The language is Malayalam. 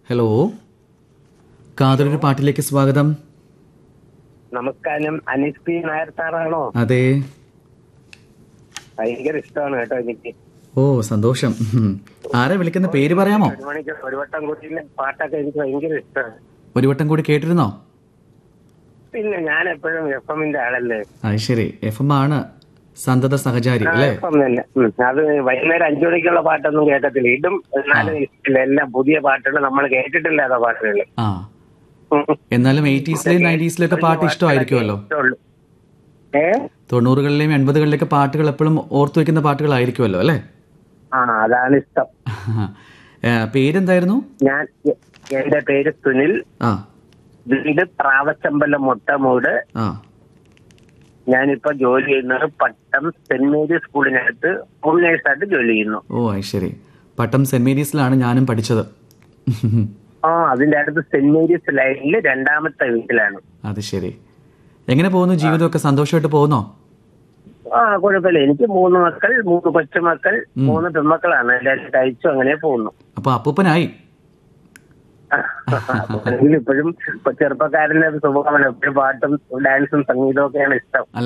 ഹലോ കാതലൊരു പാട്ടിലേക്ക് സ്വാഗതം നമസ്കാരം അനീസ് പി നായർ സാറാണോ അതെ ഭയങ്കര ഇഷ്ടമാണ് കേട്ടോ എനിക്ക് ഓ സന്തോഷം ഉം. ആരാ വിളിക്കുന്ന പേര് പറയാമോ ഒരു മണിക്ക് ഒരു വട്ടം കൂട്ടിയിലെ പാട്ടൊക്കെ എനിക്ക് ഭയങ്കര ഇഷ്ടമാണ് ഒരു വട്ടം കൂടി കേട്ടിരുന്നോ പിന്നെ ഞാൻ എപ്പോഴും എഫ് എമ്മിന്റെ ആളല്ലേ അത് ശരി എഫ് എം ആണ് സന്തത സഹചാരി അല്ലേ എഫ് എം തന്നെ ഉം. അത് വൈകുന്നേരം അഞ്ചു മണിക്കുള്ള പാട്ടൊന്നും കേൾക്കത്തില്ല ഇടും എന്നാലും ഇഷ്ടമില്ല എല്ലാം പുതിയ പാട്ടുകൾ നമ്മൾ കേട്ടിട്ടില്ലാത്ത പാട്ടുകൾ ആ എന്നാലും എയ്റ്റീസിലെയും നയൻറ്റീസിലൊക്കെ പാട്ട് ഇഷ്ടമായിരിക്കുമല്ലോ ഇഷ്ടമുള്ളൂ ഏ തൊണ്ണൂറുകളിലെയും എൺപതുകളിലെയൊക്കെ പാട്ടുകൾ എപ്പോഴും ഓർത്തു വെക്കുന്ന പാട്ടുകളായിരിക്കുമല്ലോ അല്ലേ ആ അതാണ് ഇഷ്ടം ഏ, പേരെന്തായിരുന്നു ഞാൻ എ- എന്റെ പേര് സുനിൽ ആ വീട് പ്രാവച്ചമ്പലം മുട്ടമൂട് ആ ഞാനിപ്പോ ജോലി ചെയ്യുന്നത് പട്ടം സെന്റ് മേരീസ് സ്കൂളിനകത്ത് ഹോം നേഴ്സായിട്ട് ജോലി ചെയ്യുന്നു ഓ അത് ശരി പട്ടം സെന്റ് മേരീസിലാണ് ഞാനും പഠിച്ചത് ആ അതിന്റെ അടുത്ത് സെന്റ് മേരീസ് ലൈനിൽ രണ്ടാമത്തെ വീട്ടിലാണ് അത് ശരി എങ്ങനെ പോകുന്നു ജീവിതമൊക്കെ സന്തോഷമായിട്ട് പോകുന്നോ ആ കുഴപ്പമില്ല എനിക്ക് മൂന്ന് മക്കൾ മൂന്ന് കൊച്ചുമക്കൾ മൂന്ന് പെൺമക്കളാണ് എല്ലാവരും കഴിച്ചു അങ്ങനെ പോകുന്നു അപ്പൊ അപ്പൂപ്പനായി അല്ലെങ്കിൽ ഇപ്പോഴും ചെറുപ്പക്കാരന്റെ സ്വഭാവമാണ് എപ്പോഴും പാട്ടും ഡാൻസും സംഗീതവും ഒക്കെയാണ് ഇഷ്ടം